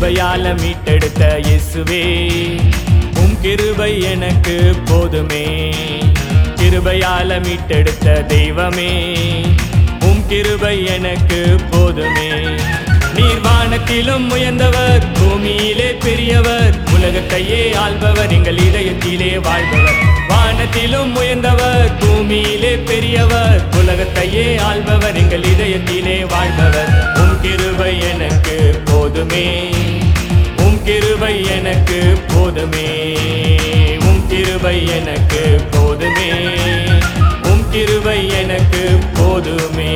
கிருபையால மீட்டெடுத்த இயேசுவே உம் கிருபை எனக்கு போதுமே கிருபையால மீட்டெடுத்த தெய்வமே உம் கிருபை எனக்கு போதுமே நீர் வானத்திலும் உயர்ந்தவர் பூமியிலே பெரியவர் உலகத்தையே ஆள்பவர் எங்கள் இதயத்திலே வாழ்பவர் வானத்திலும் உயர்ந்தவர் பூமியிலே பெரியவர் உலகத்தையே ஆள்பவர் எங்கள் இதயத்திலே வாழ்பவர் உம் கிருபை எனக்கு போதுமே உம் கிருபை எனக்கு போதுமே உம் கிருபை எனக்கு போதுமே உம் கிருபை எனக்கு போதுமே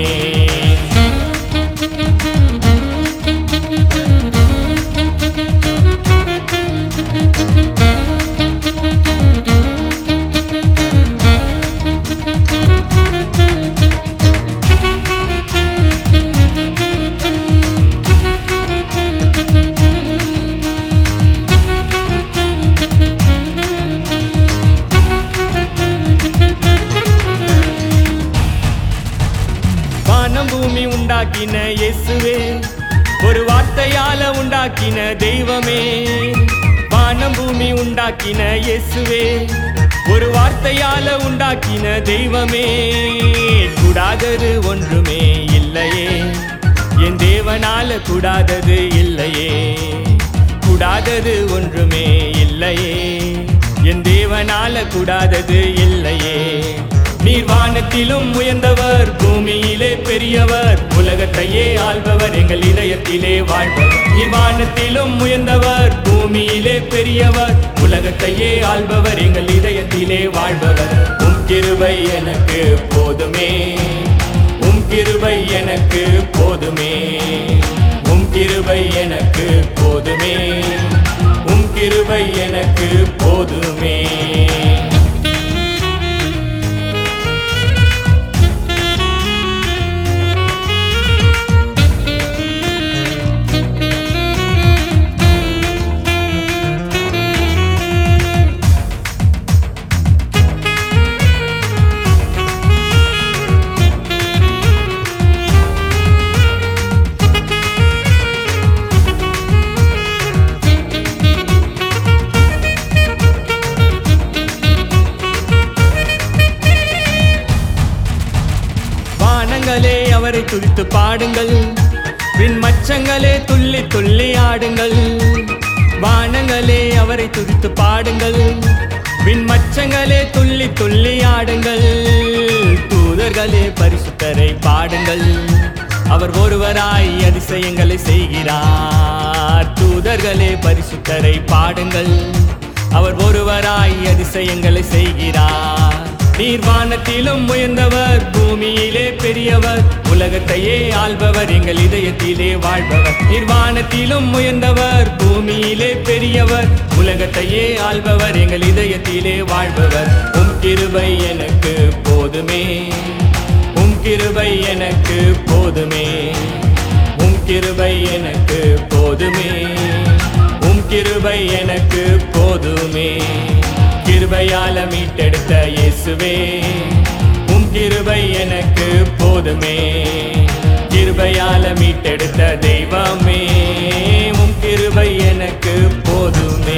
வானம் பூமி உண்டாக்கின இயேசுவே ஒரு வார்த்தையால உண்டாக்கின தெய்வமே வானம் பூமி உண்டாக்கின இயேசுவே ஒரு வார்த்தையால உண்டாக்கின தெய்வமே கூடாதது ஒன்றுமே இல்லையே என் தேவனால கூடாதது இல்லையே கூடாதது ஒன்றுமே இல்லையே என் தேவனால கூடாதது இல்லையே நீர் வானத்திலும் உயர்ந்தவர் பூமியிலே பெரியவர் உலகத்தையே ஆள்பவர் எங்கள் இதயத்திலே வாழ்பவர் நீர் வானத்திலும் உயர்ந்தவர் பூமியிலே பெரியவர் உலகத்தையே ஆள்பவர் எங்கள் இதயத்திலே வாழ்பவர் உம் கிருபை எனக்கு போதுமே உம் கிருபை எனக்கு போதுமே உம் கிருபை எனக்கு போதுமே உம் கிருபை எனக்கு போதுமே வானங்களே அவரை துதித்து பாடுங்கள் விண் மச்சங்களே துள்ளி துள்ளி ஆடுங்கள் வானங்களே அவரை துதித்து பாடுங்கள் விண் மச்சங்களே துள்ளி துள்ளி ஆடுங்கள் தூதர்களே பரிசுத்தரை பாடுங்கள் அவர் ஒருவராய் அதிசயங்களை செய்கிறார் தூதர்களே பரிசுத்தரை பாடுங்கள் அவர் ஒருவராய் அதிசயங்களை செய்கிறார் நீர் வானத்திலும் உயர்ந்தவர் பூமியிலே பெரியவர் உலகத்தையே ஆள்பவர் எங்கள் இதயத்திலே வாழ்பவர் நீர் வானத்திலும் உயர்ந்தவர் பூமியிலே பெரியவர் உலகத்தையே ஆள்பவர் எங்கள் இதயத்திலே வாழ்பவர் உம் கிருபை எனக்கு போதுமே உம் கிருபை எனக்கு போதுமே உம் கிருபை எனக்கு போதுமே உம் கிருபை எனக்கு போதுமே கிருபையால மீட்டெடுத்த இயேசுவே உம் கிருபை எனக்கு போதுமே கிருபையால மீட்டெடுத்த தெய்வமே உம் கிருபை எனக்கு போதுமே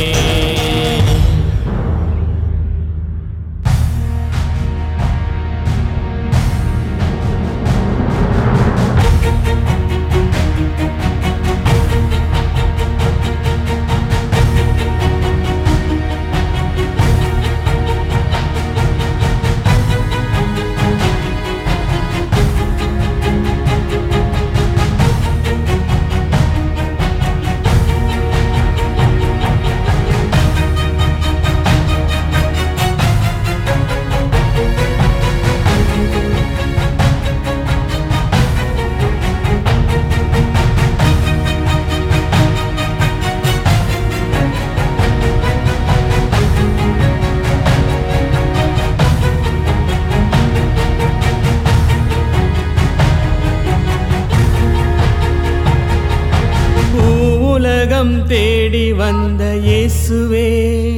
உலகம் தேடி வந்த இயேசுவே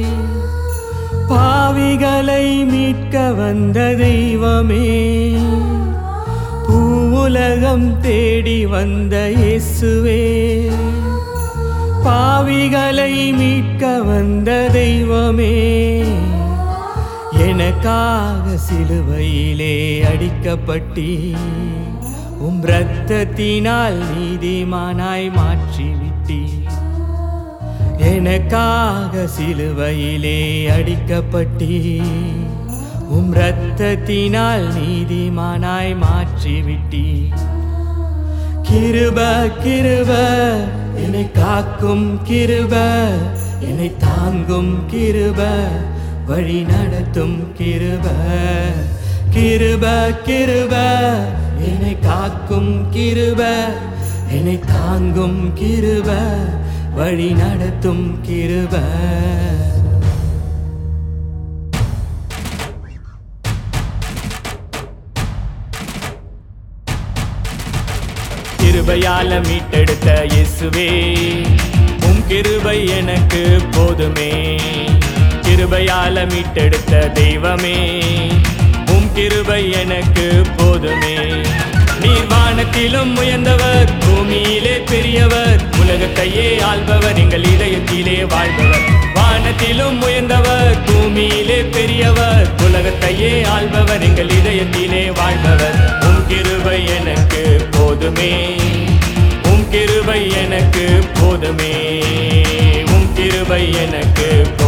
பாவிகளை மீட்க வந்த தெய்வமே பூவுலகம் தேடி வந்த இயேசுவே பாவிகளை மீட்க வந்த தெய்வமே எனக்காக சிலுவையிலே அடிக்கப்பட்டி உம் இரத்தத்தினால் நீதிமானாய் மாற்றிவிட்டி எனக்காக சிலுவையிலே அடிக்கப்பட்டி உம் இரத்தத்தினால் நீதிமானாய் மாற்றிவிட்டி கிருப கிருப என்னை காக்கும் கிருப என்னை தாங்கும் கிருப வழி நடத்தும் கிருப கிருப கிருப என்னை காக்கும் கிருப என்னை தாங்கும் கிருப வழி நடத்தும் கிருப கிருபையால மீட்டெடுத்த இயேசுவே உம் கிருபை எனக்கு போதுமே கிருபையால மீட்டெடுத்த தெய்வமே உம் கிருபை எனக்கு போதுமே நீர் வானத்திலும் உயர்ந்தவர் பூமியிலே பெரியவர் உலகத்தையே ஆள்பவர் எங்கள் இதயத்திலே வாழ்பவர் வானத்திலும் உயர்ந்தவர் பூமியிலே பெரியவர் உலகத்தையே ஆள்பவர் எங்கள் இதயத்திலே வாழ்பவர் உம் கிருபை எனக்கு போதுமே உம் கிருபை எனக்கு போதுமே உம் கிருபை எனக்கு போதுமே